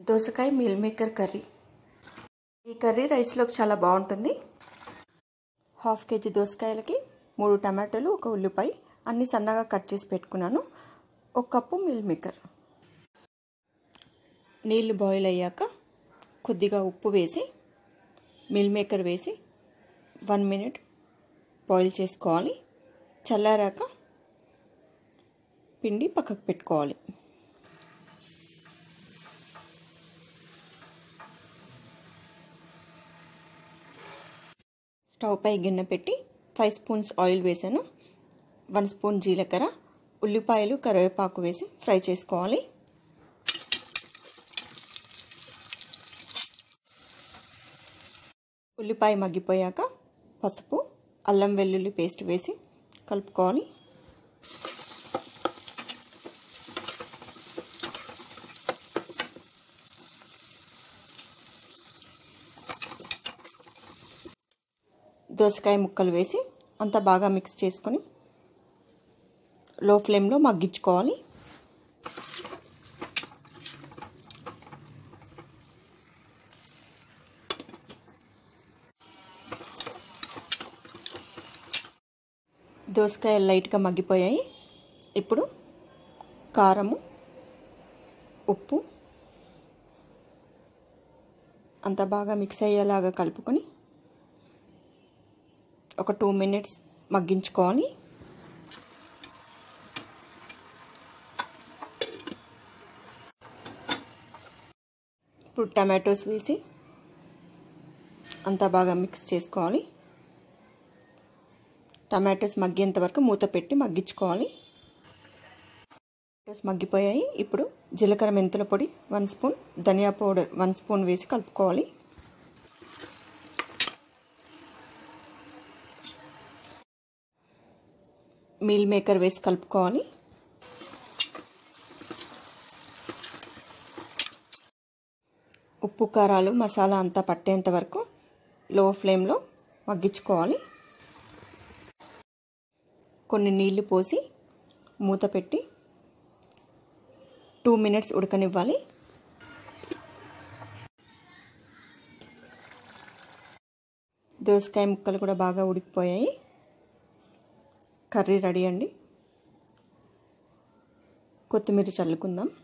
దోసకాయ meal maker curry ఈ curry రైస్లోకి చాలా బాగుంటుంది హాఫ్ కేజీ దోసకాయలకి మూడు టమాటోలు ఒక ఉల్లిపాయ అన్ని సన్నగా కట్ చేసి పెట్టుకున్నాను ఒక కప్పు మిల్ మేకర్ నీళ్ళు బాయిల్ అయ్యాక కొద్దిగా ఉప్పు వేసి మిల్ మేకర్ వేసి వన్ మినిట్ బాయిల్ చేసుకోవాలి చల్లారాక పిండి పక్కకు పెట్టుకోవాలి స్టవ్ పై గిన్నె పెట్టి ఫైవ్ స్పూన్స్ ఆయిల్ వేసాను వన్ స్పూన్ జీలకర్ర ఉల్లిపాయలు కరివేపాకు వేసి ఫ్రై చేసుకోవాలి ఉల్లిపాయ మగ్గిపోయాక పసుపు అల్లం వెల్లుల్లి పేస్ట్ వేసి కలుపుకోవాలి దోసకాయ ముక్కలు వేసి అంతా బాగా మిక్స్ చేసుకొని లో ఫ్లేమ్లో మగ్గించుకోవాలి దోసకాయలు లైట్గా మగ్గిపోయాయి ఇప్పుడు కారము ఉప్పు అంత బాగా మిక్స్ అయ్యేలాగా కలుపుకొని ఒక టూ మినిట్స్ మగ్గించుకోవాలి ఇప్పుడు టమాటోస్ వేసి అంతా బాగా మిక్స్ చేసుకోవాలి టమాటోస్ మగ్గేంత వరకు మూత పెట్టి మగ్గించుకోవాలి టమాటోస్ మగ్గిపోయాయి ఇప్పుడు జీలకర్ర మెంతుల పొడి వన్ స్పూన్ ధనియా పౌడర్ వన్ స్పూన్ వేసి కలుపుకోవాలి మీల్ మేకర్ వేసి కలుపుకోవాలి ఉప్పు కారాలు మసాలా అంతా పట్టేంత వరకు లో ఫ్లేమ్లో మగ్గించుకోవాలి కొన్ని నీళ్లు పోసి మూత పెట్టి టూ మినిట్స్ ఉడకనివ్వాలి దోసకాయ ముక్కలు కూడా బాగా ఉడికిపోయాయి కర్రీ రెడీ అండి కొత్తిమీర చల్లుకుందాం